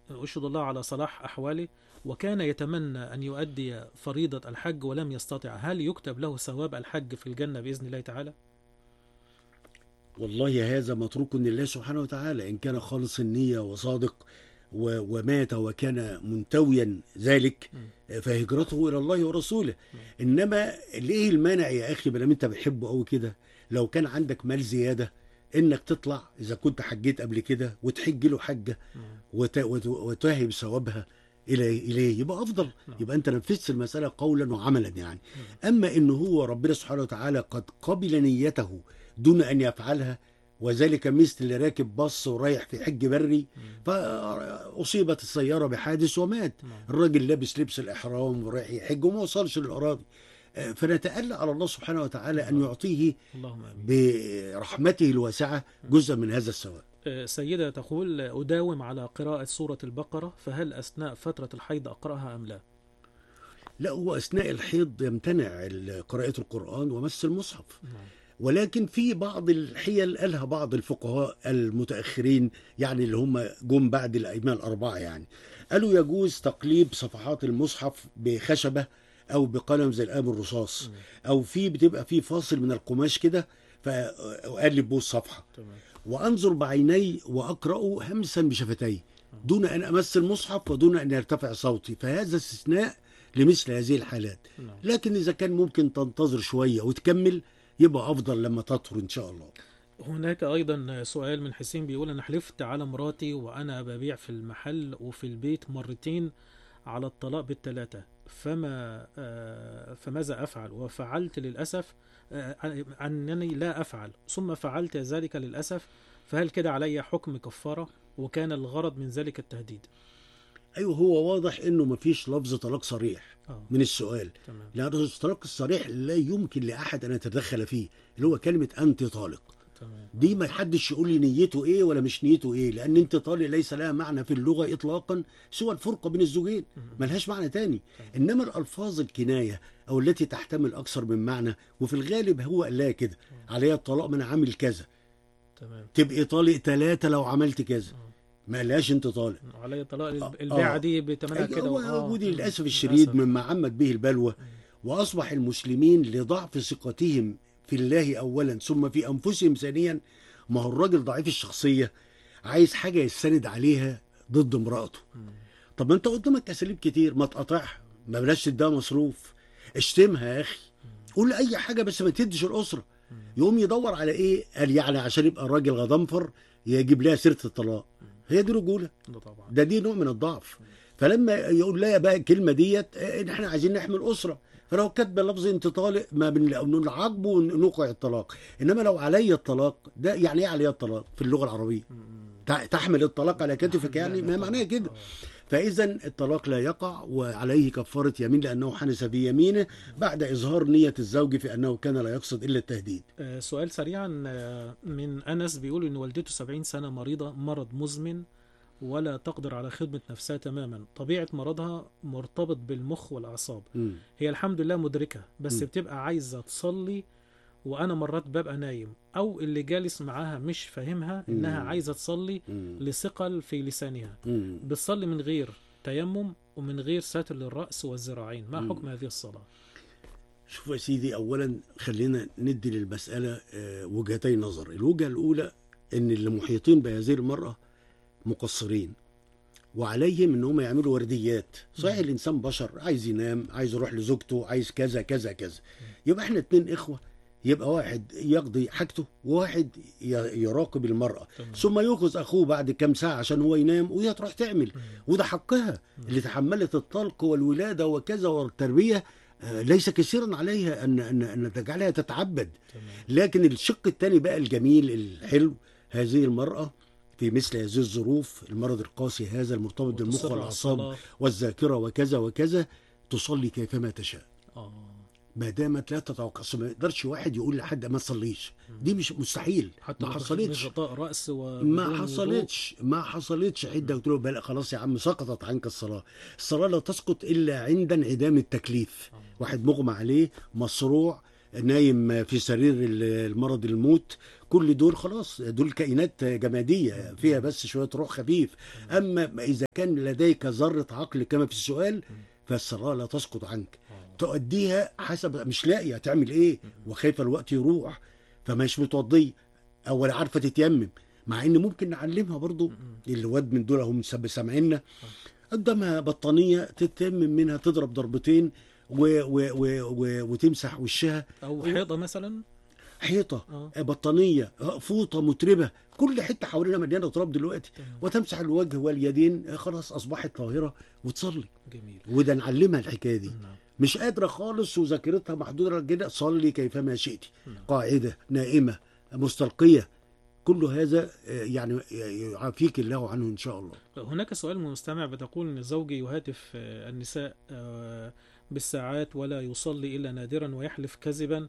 أشهد الله على صلاح أحواله وكان يتمنى أن يؤدي فريضة الحج ولم يستطع هل يكتب له ثواب الحج في الجنة بإذن الله تعالى؟ والله هذا متروك لله سبحانه وتعالى إن كان خالص النية وصادق و- ومات وكان منتويا ذلك فهجرته إلى الله ورسوله إنما ليه المانع يا أخي ما دام أنت بتحبه قوي كده لو كان عندك مال زيادة إنك تطلع إذا كنت حجيت قبل كده وتحج له حجة وت- وت- وتهب ثوابها إلى إليه يبقى أفضل نعم. يبقى أنت نفذت المسألة قولا وعملا يعني أما إن هو ربنا سبحانه وتعالى قد قبل نيته دون أن يفعلها وذلك مثل اللي راكب باص ورايح في حج بري فأصيبت السيارة بحادث ومات نعم. الراجل لابس لبس الإحرام ورايح يحج وما وصلش للأراضي آه، فنتألى على الله سبحانه وتعالى أن يعطيه اللهم آمين برحمته الواسعة جزءا من هذا الثواب آه، سيدة تقول أداوم على قراءة سورة البقرة فهل أثناء فترة الحيض أقرأها أم لا؟ لا هو أثناء الحيض يمتنع ال- قراءة القرآن ومس المصحف نعم. ولكن في بعض الحيل قالها بعض الفقهاء المتأخرين يعني اللي هم جم بعد الأئمة الأربعة يعني قالوا يجوز تقليب صفحات المصحف بخشبة أو بقلم زي القلم الرصاص أو في بتبقى في فاصل من القماش كده فأقلب به الصفحة تمام وأنظر بعيني وأقرأ همسا بشفتي دون أن أمس المصحف ودون أن يرتفع صوتي فهذا استثناء لمثل هذه الحالات نعم. لكن إذا كان ممكن تنتظر شوية وتكمل يبقى أفضل لما تطهر إن شاء الله هناك أيضا سؤال من حسين بيقول أنا حلفت على مراتي وأنا ببيع في المحل وفي البيت مرتين على الطلاق بالثلاثة فما آه، فماذا أفعل وفعلت للأسف آه، أنني لا أفعل ثم فعلت ذلك للأسف فهل كده علي حكم كفارة وكان الغرض من ذلك التهديد أيوه هو واضح إنه مفيش لفظ طلاق صريح آه. من السؤال تمام لأن الطلاق الصريح لا يمكن لأحد أن يتدخل فيه اللي هو كلمة أنت طالق تمام دي ما حدش يقول لي نيته ايه ولا مش نيته ايه لان انت طالق ليس لها معنى في اللغه اطلاقا سوى الفرقه بين الزوجين ملهاش معنى تاني انما الالفاظ الكنايه او التي تحتمل اكثر من معنى وفي الغالب هو قال لها كده عليها الطلاق من عامل كذا تمام تبقي طالق ثلاثه لو عملت كذا ما قالهاش انت طالق علي طلاق آه. البيعة دي بتمنها أيوة، كده هو آه. ودي للاسف مم. الشديد للأسف. مما عمت به البلوى واصبح المسلمين لضعف ثقتهم في الله اولا ثم في انفسهم ثانيا ما هو الراجل ضعيف الشخصيه عايز حاجه يستند عليها ضد امراته مم. طب ما انت قدامك اساليب كتير ما تقاطعها ما بلاش تديها مصروف اشتمها يا اخي قول اي حاجه بس ما تديش الاسره يقوم يدور على ايه قال يعني عشان يبقى الراجل غضنفر يجيب لها سيره الطلاق هي دي رجوله ده طبعا ده دي نوع من الضعف فلما يقول لها بقى الكلمه ديت اه، ان احنا عايزين نحمل اسره فلو كاتبه لفظ انت طالق ما بنعاقبه ونوقع الطلاق انما لو علي الطلاق ده يعني ايه علي الطلاق في اللغه العربيه مم. تع- تحمل الطلاق على كتفك يعني ما معناها كده فاذا الطلاق لا يقع وعليه كفاره يمين لانه حنس في يمينه بعد اظهار نيه الزوج في انه كان لا يقصد الا التهديد آه، سؤال سريعا آه، من أنس بيقول إن والدته 70 سنة مريضة مرض مزمن ولا تقدر على خدمة نفسها تماما طبيعة مرضها مرتبط بالمخ والأعصاب مم. هي الحمد لله مدركة بس م. بتبقى عايزة تصلي وأنا مرات ببقى نايم أو اللي جالس معاها مش فاهمها إنها م. عايزة تصلي مم. لثقل في لسانها مم. بتصلي من غير تيمم ومن غير ساتر للرأس والذراعين ما م. حكم هذه الصلاة شوف يا سيدي اولا خلينا ندي للمساله آه، وجهتي نظر الوجهه الاولى ان اللي محيطين بهذه المراه مقصرين وعليهم ان هم يعملوا ورديات صحيح مم. الانسان بشر عايز ينام عايز يروح لزوجته عايز كذا كذا كذا يبقى احنا اتنين اخوه يبقى واحد يقضي حاجته وواحد ي- يراقب المراه تمام. ثم يأخذ اخوه بعد كام ساعه عشان هو ينام وهي تروح تعمل مم. وده حقها اللي تحملت الطلق والولاده وكذا والتربيه آه، ليس كثيرا عليها ان ان ان تجعلها تتعبد تمام لكن الشق الثاني بقى الجميل الحلو هذه المراه في مثل هذه الظروف المرض القاسي هذا المرتبط بالمخ وتصر على والاعصاب الصلاة. والذاكره وكذا وكذا تصلي كيفما تشاء آه. ما دامت لا تتوقع أصل ما يقدرش واحد يقول لحد ما تصليش دي مش مستحيل حتى ما لو حصلتش من غطاء رأس و ما حصلتش ما حصلتش عده قلت له بلا خلاص يا عم سقطت عنك الصلاه الصلاه لا تسقط الا عند انعدام التكليف واحد مغمى عليه مصروع نايم في سرير المرض الموت كل دول خلاص دول كائنات جماديه فيها بس شويه روح خفيف اما اذا كان لديك ذره عقل كما في السؤال فالصلاه لا تسقط عنك آه. تؤديها حسب مش لاقي هتعمل ايه وخايفه الوقت يروح فمش متوضيه او ولا عارفه تتيمم مع ان ممكن نعلمها برضو الواد من دول هم سب- سامعيننا قدامها بطانيه تتيمم منها تضرب ضربتين و و و و وتمسح وشها او حيطه مثلا حيطه اه بطانيه فوطه متربه كل حته حوالينا مليانه تراب دلوقتي تمام. وتمسح الوجه واليدين خلاص اصبحت طاهره وتصلي جميل وده نعلمها الحكايه دي نعم مش قادره خالص وذاكرتها محدوده كده صلي كيفما شئت نعم. قاعده نائمه مستلقيه كل هذا آه، يعني يعافيك الله عنه ان شاء الله هناك سؤال من مستمع بتقول ان زوجي يهاتف آه، النساء آه، بالساعات ولا يصلي الا نادرا ويحلف كذبا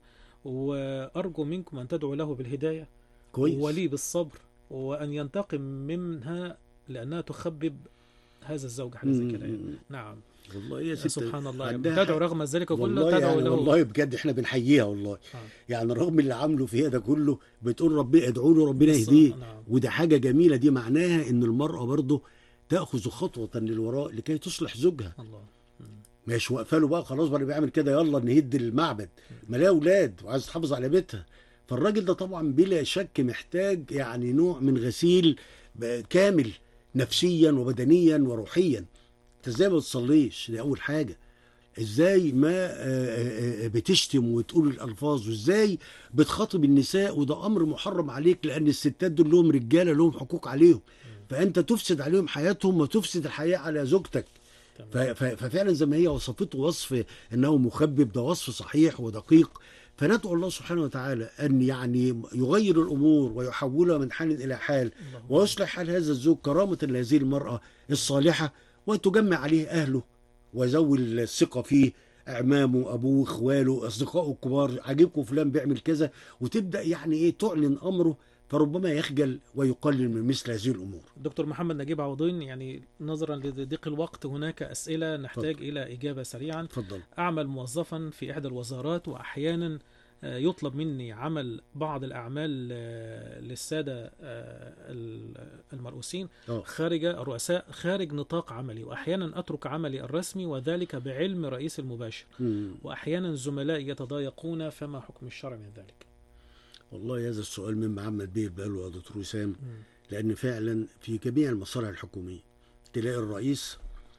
وارجو منكم ان تدعوا له بالهدايه كويس ولي بالصبر وان ينتقم منها لانها تخبب هذا الزوج حاجه زي كده يعني. مم. نعم والله يا ست سبحان الله يعني عندها تدعو حق. رغم ذلك كله والله تدعو يعني له والله بجد احنا بنحييها والله آه. يعني رغم اللي عامله فيها ده كله بتقول ربنا ادعوا له ربنا بالص- يهديه نعم وده حاجه جميله دي معناها ان المراه برضه تاخذ خطوه للوراء لكي تصلح زوجها الله مم. مش واقفه له بقى خلاص بقى بيعمل كده يلا نهد المعبد ما لها اولاد وعايز تحافظ على بيتها فالراجل ده طبعا بلا شك محتاج يعني نوع من غسيل ب- كامل نفسيا وبدنيا وروحيا انت ازاي ما بتصليش دي اول حاجه ازاي ما آه، آه، آه، بتشتم وتقول الالفاظ وازاي بتخاطب النساء وده امر محرم عليك لان الستات دول لهم رجاله لهم حقوق عليهم فانت تفسد عليهم حياتهم وتفسد الحياه على زوجتك ف- تمام. ف- ففعلا زي ما هي وصفته وصف انه مخبب ده وصف صحيح ودقيق فندعو الله سبحانه وتعالى ان يعني يغير الامور ويحولها من حال الى حال اللهم ويصلح حال هذا الزوج كرامه لهذه المراه الصالحه وتجمع عليه اهله وذوي الثقه فيه اعمامه ابوه اخواله اصدقائه الكبار عاجبكم فلان بيعمل كذا وتبدا يعني ايه تعلن امره فربما يخجل ويقلل من مثل هذه الامور دكتور محمد نجيب عوضين يعني نظرا لضيق الوقت هناك أسئلة نحتاج إلى إجابة سريعا اتفضل أعمل موظفا في إحدى الوزارات وأحيانا آه، يطلب مني عمل بعض الأعمال آه، للسادة آه، ال- المرؤوسين اه خارج الرؤساء خارج نطاق عملي وأحيانا أترك عملي الرسمي وذلك بعلم رئيس المباشر مم. وأحيانا زملائي يتضايقون فما حكم الشرع من ذلك والله هذا السؤال مما عمل به البال يا دكتور وسام مم. لان فعلا في جميع المصالح الحكوميه تلاقي الرئيس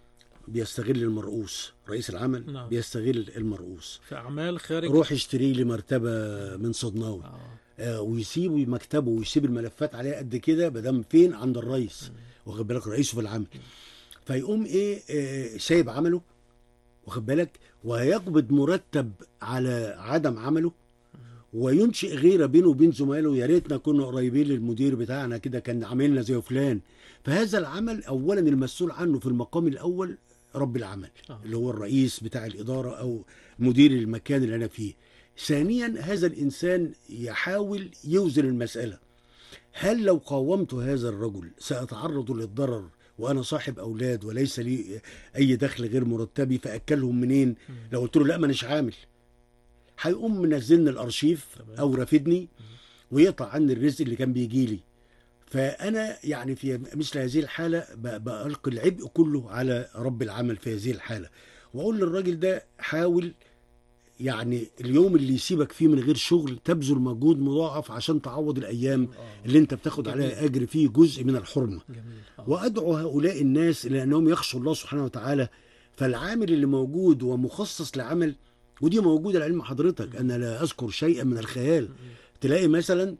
بيستغل المرؤوس رئيس العمل نعم. بيستغل المرؤوس في أعمال خارج روح اشتري لي مرتبه من صدناوي آه. آه ويسيب مكتبه ويسيب الملفات عليها قد كده بدم فين عند الرئيس واخد بالك رئيسه في العمل فيقوم ايه آه سايب عمله واخد بالك وهيقبض مرتب على عدم عمله وينشئ غيره بينه وبين زمايله يا ريتنا كنا قريبين للمدير بتاعنا كده كان عاملنا زي فلان فهذا العمل اولا المسؤول عنه في المقام الاول رب العمل آه. اللي هو الرئيس بتاع الاداره او مدير المكان اللي انا فيه ثانيا هذا الانسان يحاول يوزن المساله هل لو قاومت هذا الرجل ساتعرض للضرر وانا صاحب اولاد وليس لي اي دخل غير مرتبي فاكلهم منين لو قلت له لا ما اناش عامل هيقوم منزلني الارشيف تمام. او رافدني ويقطع عني الرزق اللي كان بيجي لي فانا يعني في مثل هذه الحاله ب- بلقي العبء كله على رب العمل في هذه الحاله واقول للراجل ده حاول يعني اليوم اللي يسيبك فيه من غير شغل تبذل مجهود مضاعف عشان تعوض الايام آه. اللي انت بتاخد جميل. عليها اجر فيه جزء من الحرمه جميل آه. وادعو هؤلاء الناس الى انهم يخشوا الله سبحانه وتعالى فالعامل اللي موجود ومخصص لعمل ودي موجوده لعلم حضرتك انا لا اذكر شيئا من الخيال تلاقي مثلا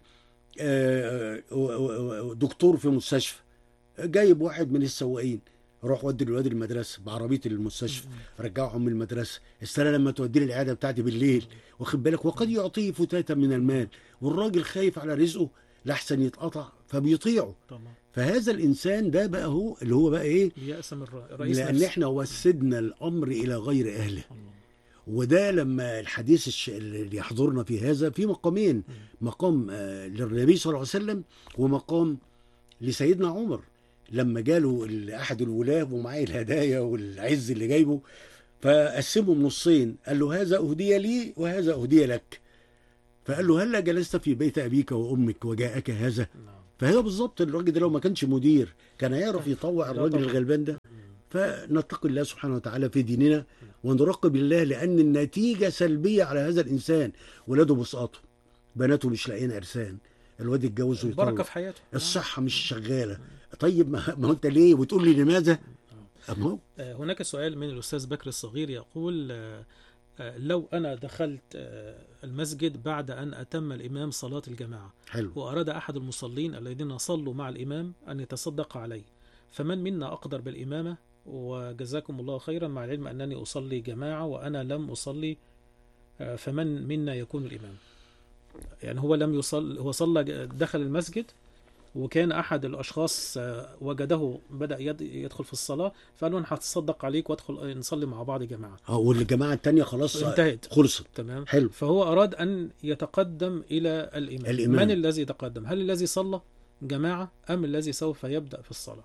آه، آه، آه، دكتور في مستشفى جايب واحد من السواقين روح ودي الولاد المدرسه بعربيه المستشفى رجعهم من المدرسه استنى لما تودي لي العياده بتاعتي بالليل واخد بالك وقد يعطيه فتاتا من المال والراجل خايف على رزقه لحسن يتقطع فبيطيعه طبعا فهذا الانسان ده بقى هو اللي هو بقى ايه يأس من الر- الرئيس لان نفسه احنا وسدنا الامر الى غير اهله الله. وده لما الحديث الش- اللي يحضرنا في هذا في مقامين مقام آه، للنبي صلى الله عليه وسلم ومقام لسيدنا عمر لما جاله ال- احد الولاه ومعاه الهدايا والعز اللي جايبه فقسمهم نصين قال له هذا اهدي لي وهذا اهدي لك فقال له هلا جلست في بيت ابيك وامك وجاءك هذا نعم فهي بالظبط الراجل ده لو ما كانش مدير كان هيعرف يطوع لا الراجل طبعا. الغلبان ده مم. فنتقي الله سبحانه وتعالى في ديننا ونراقب الله لان النتيجه سلبيه على هذا الانسان ولاده بسقطوا بناته مش لاقيين عرسان الواد اتجوز البركه ويطلق في حياته الصحه مش شغاله طيب ما ما هو انت ليه وتقول لي لماذا اما هو آه، هناك سؤال من الأستاذ بكر الصغير يقول آه، آه، لو أنا دخلت آه، المسجد بعد أن أتم الإمام صلاة الجماعة حلو وأراد أحد المصلين الذين صلوا مع الإمام أن يتصدق عليه فمن منا أقدر بالإمامة وجزاكم الله خيرا مع العلم أنني أصلي جماعة وأنا لم أصلي آه، فمن منا يكون الإمام يعني هو لم يصل هو صلى دخل المسجد وكان أحد الأشخاص آه، وجده بدأ يد- يدخل في الصلاة فقال له أنا هتصدق عليك وادخل نصلي مع بعض جماعة اه والجماعه التانيه خلاص انتهت خلصت تمام حلو فهو أراد أن يتقدم إلى الإمام. الإمام. من الذي يتقدم هل الذي صلى جماعة أم الذي سوف يبدأ في الصلاة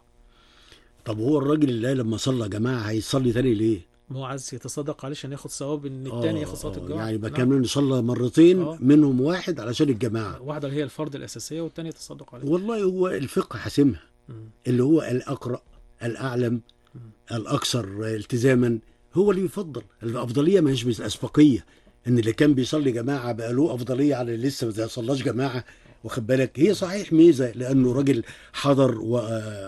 طب هو الراجل اللي لما صلى جماعه هيصلي تاني ليه؟ ما هو عايز يتصدق عليه عشان ياخد ثواب ان الثاني ياخد صلاة آه، الجماعة يعني يبقى نعم. كمان صلى مرتين آه. منهم واحد علشان الجماعه واحدة اللي هي الفرض الأساسية والثانية يتصدق عليه والله هو الفقه حاسمها مم. اللي هو الأقرأ الأعلم مم. الأكثر التزاما هو اللي يفضل الأفضلية ما هيش بالأسبقية إن اللي كان بيصلي جماعة بقى له أفضلية على اللي لسه ما صلاش جماعة واخد بالك هي صحيح ميزة لأنه راجل حضر و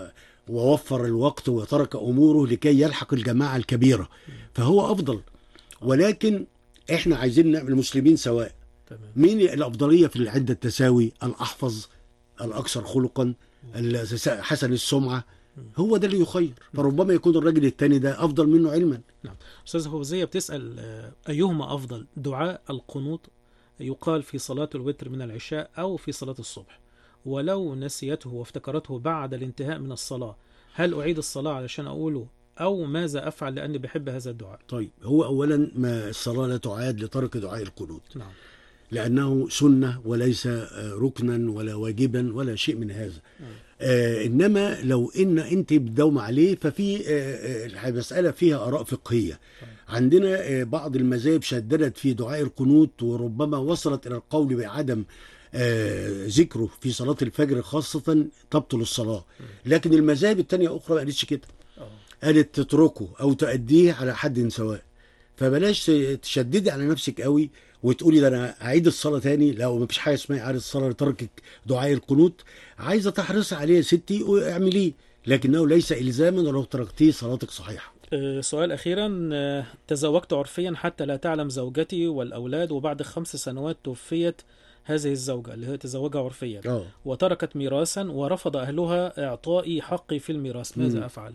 ووفر الوقت وترك أموره لكي يلحق الجماعة الكبيرة فهو أفضل ولكن إحنا عايزين نعمل مسلمين سواء تمام مين الأفضلية في العدة التساوي الأحفظ الأكثر خلقا ال- حسن السمعة هو ده اللي يخير فربما يكون الراجل التاني ده أفضل منه علما أستاذ فوزية بتسأل آه، أيهما أفضل دعاء القنوط يقال في صلاة الوتر من العشاء أو في صلاة الصبح ولو نسيته وافتكرته بعد الانتهاء من الصلاة هل أعيد الصلاة علشان أقوله أو ماذا أفعل لأني بحب هذا الدعاء طيب هو أولا ما الصلاة لا تعاد لترك دعاء القنوت نعم لأنه سنة وليس آه، ركنا ولا واجبا ولا شيء من هذا آه إنما لو إن أنت بتداوم عليه ففي آه، آه، المسألة فيها آراء فقهية عندنا آه، بعض المذاهب شددت في دعاء القنوت وربما وصلت إلى القول بعدم آه، ذكره في صلاة الفجر خاصة تبطل الصلاة لكن المذاهب التانية أخرى ما قالتش كده آه. قالت تتركه أو تأديه على حد سواء فبلاش تشددي على نفسك قوي وتقولي ده انا هعيد الصلاه تاني لا ومفيش حاجه اسمها اعاده الصلاه لتركك دعاء القنوت عايزه تحرصي عليه يا ستي واعمليه لكنه ليس الزاما ولو تركتيه صلاتك صحيحه آه، سؤال أخيرا آه، تزوجت عرفيا حتى لا تعلم زوجتي والأولاد وبعد خمس سنوات توفيت هذه الزوجة اللي هي تزوجها عرفيا اه وتركت ميراثا ورفض أهلها إعطائي حقي في الميراث ماذا مم. أفعل؟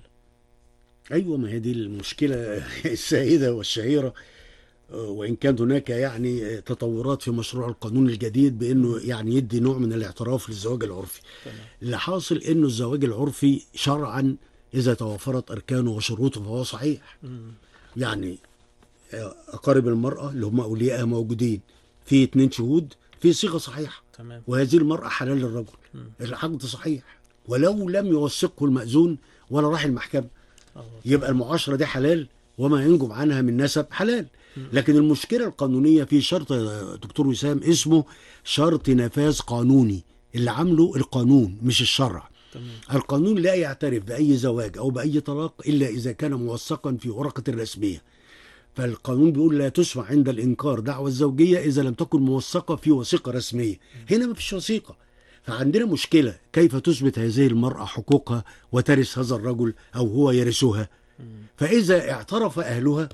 ايوه ما هي دي المشكله السائده والشهيره آه، وان كان هناك يعني آه، تطورات في مشروع القانون الجديد بانه يعني يدي نوع من الاعتراف للزواج العرفي تمام اللي حاصل انه الزواج العرفي شرعا اذا توفرت اركانه وشروطه فهو صحيح مم. يعني آه، اقارب المراه اللي هم اوليائها موجودين في اتنين شهود في صيغه صحيحه تمام وهذه المراه حلال للرجل مم. العقد صحيح ولو لم يوثقه المأذون ولا راح المحكمه آه. يبقى المعاشره دي حلال وما ينجم عنها من نسب حلال لكن المشكله القانونيه في شرط يا دكتور وسام اسمه شرط نفاذ قانوني اللي عامله القانون مش الشرع تمام القانون لا يعترف بأي زواج أو بأي طلاق إلا إذا كان موثقا في ورقة رسمية فالقانون بيقول لا تسمع عند الإنكار دعوى الزوجية إذا لم تكن موثقة في وثيقة رسمية هنا ما فيش وثيقة فعندنا مشكلة كيف تثبت هذه المرأة حقوقها وترث هذا الرجل أو هو يرثها مم. فإذا اعترف أهلها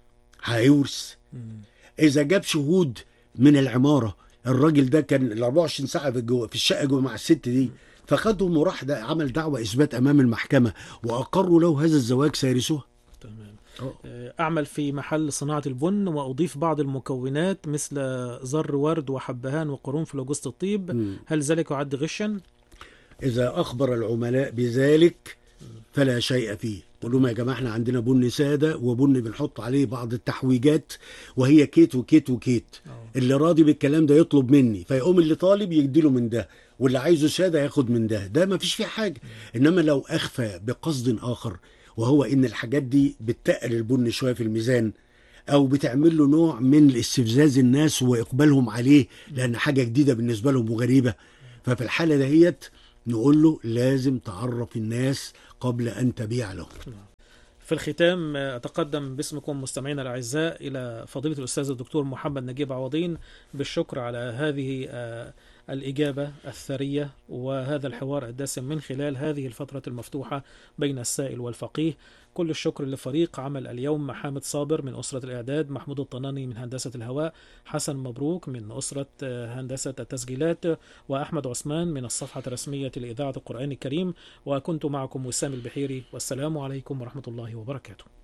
هيورث مم. اذا جاب شهود من العماره الراجل ده كان ال 24 ساعه في جوه في الشقه جوه مع الست دي فخدهم وراح ده عمل دعوه اثبات امام المحكمه واقروا له هذا الزواج سيرثوها تمام آه. آه، أعمل في محل صناعة البن وأضيف بعض المكونات مثل زر ورد وحبهان وقرنفل وجوز الطيب مم. هل ذلك يعد غشا؟ اذا اخبر العملاء بذلك فلا شيء فيه قول لهم يا جماعه احنا عندنا بن ساده وبن بنحط عليه بعض التحويجات وهي كيت وكيت وكيت آه. اللي راضي بالكلام ده يطلب مني فيقوم اللي طالب يديله من ده واللي عايزه ساده ياخد من ده ده ما فيش فيه حاجه انما لو اخفى بقصد اخر وهو ان الحاجات دي بتقل البن شويه في الميزان او بتعمل له نوع من استفزاز الناس واقبالهم عليه لان حاجه جديده بالنسبه لهم وغريبه ففي الحاله دهيت نقول له لازم تعرف الناس قبل ان تبيع لهم في الختام آه، أتقدم باسمكم مستمعينا الأعزاء إلى فضيلة الأستاذ الدكتور محمد نجيب عوضين بالشكر على هذه آه، الإجابة الثرية وهذا الحوار الدسم من خلال هذه الفترة المفتوحة بين السائل والفقيه كل الشكر لفريق عمل اليوم حامد صابر من أسرة الإعداد محمود الطناني من هندسة الهواء حسن مبروك من أسرة آه، هندسة التسجيلات وأحمد عثمان من الصفحة الرسمية لإذاعة القرآن الكريم وكنت معكم وسام البحيري والسلام عليكم ورحمة الله وبركاته